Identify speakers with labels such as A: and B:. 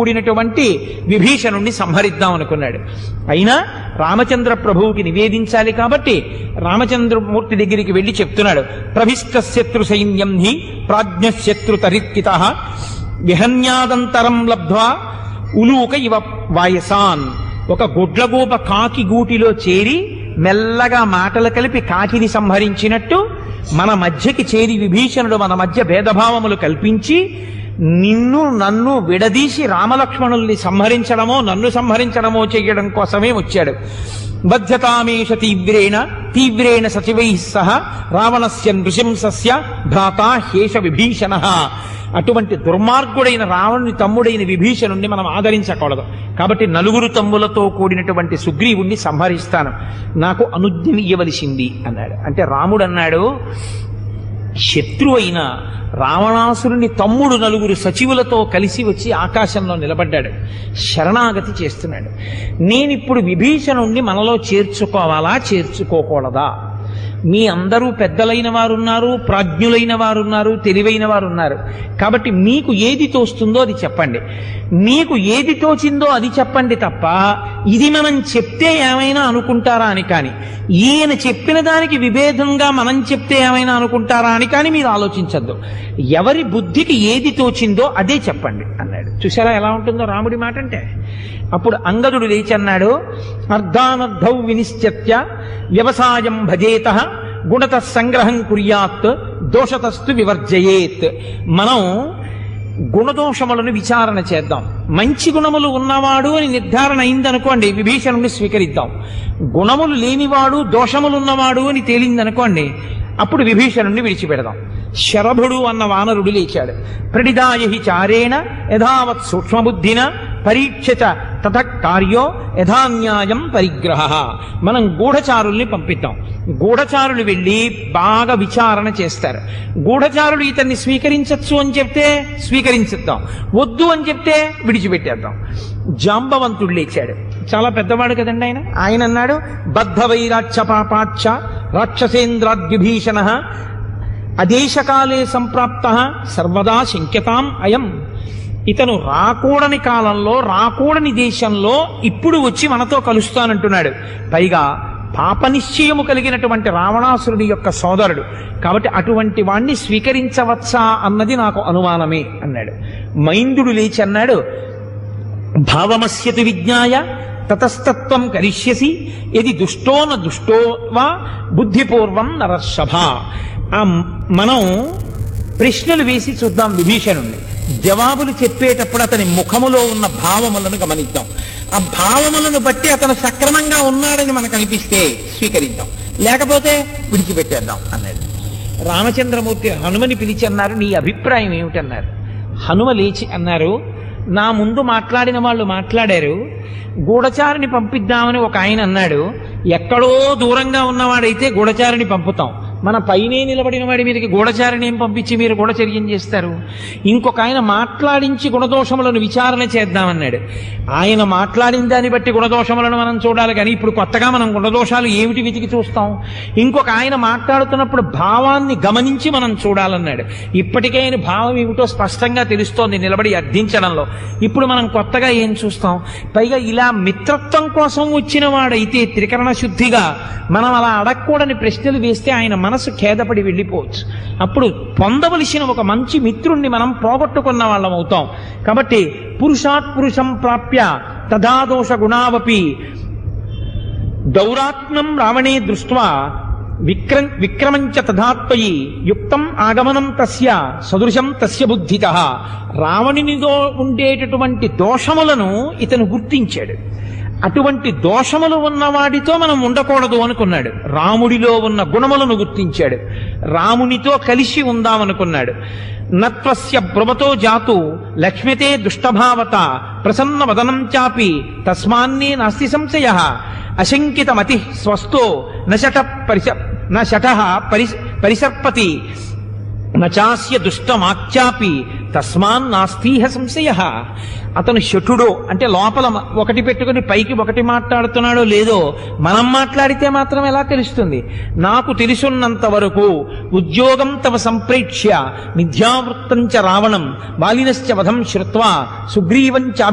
A: కూడినటువంటి విభీషణుణ్ణి సంహరిద్దాం అనుకున్నాడు అయినా రామచంద్ర ప్రభువుకి నివేదించాలి కాబట్టి రామచంద్రమూర్తి దగ్గరికి వెళ్లి చెప్తున్నాడు ప్రభిష్ట శత్రు సైన్యం హి ప్రాజ్ఞ శత్రు తరిత్కిత విహన్యాదంతరం లబ్ధ్వా ఉలూక ఇవ వాయసాన్ ఒక గుడ్లగూప కాకి గూటిలో చేరి మెల్లగా మాటలు కలిపి కాకిని సంహరించినట్టు మన మధ్యకి చేరి విభీషణుడు మన మధ్య భేదభావములు కల్పించి నిన్ను నన్ను విడదీసి రామలక్ష్మణుల్ని సంహరించడమో నన్ను సంహరించడమో చేయడం కోసమే వచ్చాడు బధ్యతామేష తీవ్రేణ తీవ్రేణ సచివై సహ రావణస్య నృశంసస్య భ్రాతా హేష విభీషణ అటువంటి దుర్మార్గుడైన రావణుని తమ్ముడైన విభీషణుణ్ణి మనం ఆదరించకూడదు కాబట్టి నలుగురు తమ్ములతో కూడినటువంటి సుగ్రీవుణ్ణి సంహరిస్తాను నాకు అనుజ్ఞనియ్యవలసింది అన్నాడు అంటే రాముడు అన్నాడు శత్రువు అయిన రావణాసురుని తమ్ముడు నలుగురు సచివులతో కలిసి వచ్చి ఆకాశంలో నిలబడ్డాడు శరణాగతి చేస్తున్నాడు నేనిప్పుడు విభీషణుణ్ణి మనలో చేర్చుకోవాలా చేర్చుకోకూడదా మీ అందరూ పెద్దలైన వారున్నారు ప్రాజ్ఞులైన వారున్నారు తెలివైన వారు ఉన్నారు కాబట్టి మీకు ఏది తోస్తుందో అది చెప్పండి మీకు ఏది తోచిందో అది చెప్పండి తప్ప ఇది మనం చెప్తే ఏమైనా అనుకుంటారా అని కానీ ఈయన చెప్పిన దానికి విభేదంగా మనం చెప్తే ఏమైనా అనుకుంటారా అని కానీ మీరు ఆలోచించద్దు ఎవరి బుద్ధికి ఏది తోచిందో అదే చెప్పండి అన్నాడు చూసారా ఎలా ఉంటుందో రాముడి మాట అంటే అప్పుడు అంగదుడు లేచి అన్నాడు అర్ధానర్ధౌ వినిశ్చత్య వ్యవసాయం భజేత గుణత సంగ్రహం కుర్యాత్ దోషతస్తు వివర్జయేత్ మనం గుణదోషములను విచారణ చేద్దాం మంచి గుణములు ఉన్నవాడు అని నిర్ధారణ అయిందనుకోండి విభీషణుని స్వీకరిద్దాం గుణములు లేనివాడు దోషములు ఉన్నవాడు అని తేలిందనుకోండి అప్పుడు విభీషణుణ్ణి విడిచిపెడదాం శరభుడు అన్న వానరుడు లేచాడు ప్రణిదాయ చారేణ యథావత్ సూక్ష్మబుద్ధిన పరీక్ష తథ కార్యో యథాన్యాయం పరిగ్రహ మనం గూఢచారుల్ని పంపిద్దాం గూఢచారులు వెళ్ళి బాగా విచారణ చేస్తారు గూఢచారులు ఇతన్ని స్వీకరించచ్చు అని చెప్తే స్వీకరించిద్దాం వద్దు అని చెప్తే విడిచిపెట్టేద్దాం జాంబవంతుడు లేచాడు చాలా పెద్దవాడు కదండి ఆయన ఆయన అన్నాడు బద్ధ వైరాచ్య పాపాచ్చ రాక్షసేంద్రాద్విభీషణ అదేశకాలే సంప్రాప్త సర్వదా శంక్యతాం అయం ఇతను రాకూడని కాలంలో రాకూడని దేశంలో ఇప్పుడు వచ్చి మనతో కలుస్తానంటున్నాడు పైగా పాపనిశ్చయము కలిగినటువంటి రావణాసురుడి యొక్క సోదరుడు కాబట్టి అటువంటి వాణ్ణి స్వీకరించవచ్చా అన్నది నాకు అనుమానమే అన్నాడు మైందుడు లేచి అన్నాడు భావమస్యతు విజ్ఞాయ తతస్తత్వం కరిష్యసి ఇది దుష్టో న దుష్టో వా బుద్ధిపూర్వం నరసభ ఆ మనం ప్రశ్నలు వేసి చూద్దాం విభీషణుణ్ణి జవాబులు చెప్పేటప్పుడు అతని ముఖములో ఉన్న భావములను గమనిద్దాం ఆ భావములను బట్టి అతను సక్రమంగా ఉన్నాడని మనకు అనిపిస్తే స్వీకరిద్దాం లేకపోతే విడిచిపెట్టేద్దాం అన్నాడు రామచంద్రమూర్తి హనుమని పిలిచి అన్నారు నీ అభిప్రాయం ఏమిటన్నారు హనుమ లేచి అన్నారు నా ముందు మాట్లాడిన వాళ్ళు మాట్లాడారు గూఢచారిని పంపిద్దామని ఒక ఆయన అన్నాడు ఎక్కడో దూరంగా ఉన్నవాడైతే గూఢచారిని పంపుతాం మన పైనే నిలబడిన వాడి మీదకి గూఢచారిని ఏం పంపించి మీరు గూఢచర్యం చేస్తారు ఇంకొక ఆయన మాట్లాడించి గుణదోషములను విచారణ చేద్దామన్నాడు ఆయన మాట్లాడిన దాన్ని బట్టి గుణదోషములను మనం చూడాలి కానీ ఇప్పుడు కొత్తగా మనం గుణదోషాలు ఏమిటి వెతికి చూస్తాం ఇంకొక ఆయన మాట్లాడుతున్నప్పుడు భావాన్ని గమనించి మనం చూడాలన్నాడు ఇప్పటికే ఆయన భావం ఏమిటో స్పష్టంగా తెలుస్తోంది నిలబడి అర్థించడంలో ఇప్పుడు మనం కొత్తగా ఏం చూస్తాం పైగా ఇలా మిత్రత్వం కోసం వచ్చిన వాడైతే త్రికరణ శుద్ధిగా మనం అలా అడగకూడని ప్రశ్నలు వేస్తే ఆయన మనసు ఖేదపడి వెళ్ళిపోవచ్చు అప్పుడు పొందవలసిన ఒక మంచి మిత్రుణ్ణి మనం పోగొట్టుకున్న వాళ్ళం అవుతాం కాబట్టి పురుషాత్ పురుషం ప్రాప్య తథాదోష గుణావపి దౌరాత్మ్యం రావణే దృష్ట్వా విక్ర విక్రమంచ తథాత్వయి యుక్తం ఆగమనం తస్య సదృశం తస్య బుద్ధిత రావణునిలో ఉండేటటువంటి దోషములను ఇతను గుర్తించాడు అటువంటి దోషములు ఉన్నవాడితో మనం ఉండకూడదు అనుకున్నాడు రాముడిలో ఉన్న గుణములను గుర్తించాడు రామునితో కలిసి ఉందామనుకున్నాడు నత్వస్య భ్రువతో జాతు లక్ష్మితే దుష్టభావత ప్రసన్న వదనం చాపి తస్మాన్నే నాస్తి సంశయ అశంకితమతి స్వస్థో నశట పరిశ నశట పరి పరిసర్పతి నచాస్య దుష్టమాఖ్యాపి తస్మాన్ నాస్తీహ సంశయ అతను శఠుడో అంటే లోపల మ- ఒకటి పెట్టుకుని పైకి ఒకటి మాట్లాడుతున్నాడో లేదో మనం మాట్లాడితే మాత్రం ఎలా తెలుస్తుంది నాకు తెలుసున్నంత వరకు ఉద్యోగం తవ సంప్రేక్ష్య మిథ్యావృత్తం చ రావణం బాలినశ్చ వధం శ్రుత్వా సుగ్రీవం చ